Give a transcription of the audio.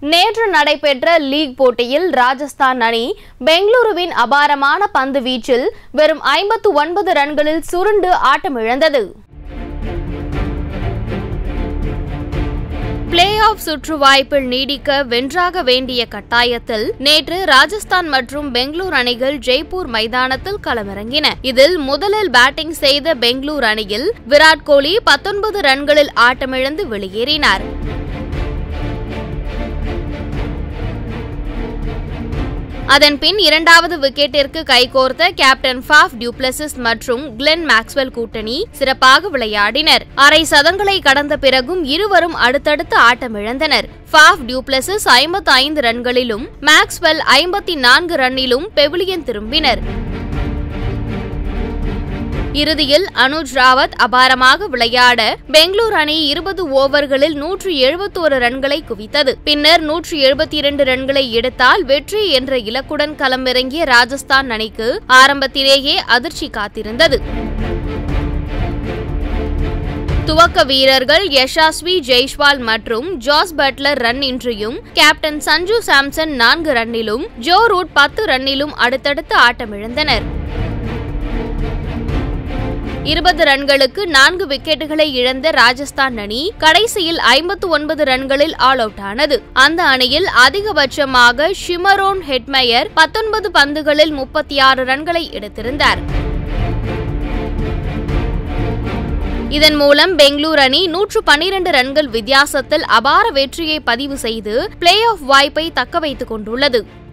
நேற்று நடைபெற்ற லீக் போட்டியில் ராஜஸ்தான் அணி பெங்களூருவின் அபாரமான பந்து வீச்சில் வெறும் ஐம்பத்து ஒன்பது ரன்களில் சுருண்டு ஆட்டமிழந்தது பிளே ஆஃப் சுற்று வாய்ப்பில் நீடிக்க வென்றாக வேண்டிய கட்டாயத்தில் நேற்று ராஜஸ்தான் மற்றும் பெங்களூர் அணிகள் ஜெய்ப்பூர் மைதானத்தில் களமிறங்கின இதில் முதலில் பேட்டிங் செய்த பெங்களூர் அணியில் விராட் கோலி பத்தொன்பது ரன்களில் ஆட்டமிழந்து வெளியேறினார் அதன் பின் இரண்டாவது விக்கெட்டிற்கு கைகோர்த்த கேப்டன் ஃபாஃப் டியூப்ளசிஸ் மற்றும் கிளென் மேக்ஸ்வெல் கூட்டணி சிறப்பாக விளையாடினர் அரை சதங்களை கடந்த பிறகும் இருவரும் அடுத்தடுத்து ஆட்டமிழந்தனர் ஃபாஃப் டியூப்ளசிஸ் ஐம்பத்தி ஐந்து ரன்களிலும் மேக்ஸ்வெல் ஐம்பத்தி நான்கு ரன்னிலும் பெவிலியன் திரும்பினர் இறுதியில் அனுஜ் ராவத் அபாரமாக விளையாட பெங்களூர் அணி இருபது ஓவர்களில் நூற்று எழுபத்தோரு ரன்களை குவித்தது பின்னர் நூற்று எழுபத்தி இரண்டு ரன்களை எடுத்தால் வெற்றி என்ற இலக்குடன் களமிறங்கிய ராஜஸ்தான் அணிக்கு ஆரம்பத்திலேயே அதிர்ச்சி காத்திருந்தது துவக்க வீரர்கள் யஷாஸ்வி ஜெய்ஷ்வால் மற்றும் ஜாஸ் பட்லர் ரன் இன்றியும் கேப்டன் சஞ்சு சாம்சன் நான்கு ரன்னிலும் ஜோ ரூட் பத்து ரன்னிலும் அடுத்தடுத்து ஆட்டமிழந்தனர் இருபது ரன்களுக்கு நான்கு விக்கெட்டுகளை இழந்த ராஜஸ்தான் அணி கடைசியில் ஐம்பத்து ஒன்பது ரன்களில் ஆல் அவுட் ஆனது அந்த அணியில் அதிகபட்சமாக ஷிமரோன் ஹெட்மயர் பத்தொன்பது பந்துகளில் முப்பத்தி ஆறு ரன்களை எடுத்திருந்தார் இதன் மூலம் பெங்களூர் அணி நூற்று பன்னிரண்டு ரன்கள் வித்தியாசத்தில் அபார வெற்றியை பதிவு செய்து பிளே ஆஃப் வாய்ப்பை தக்க வைத்துக் கொண்டுள்ளது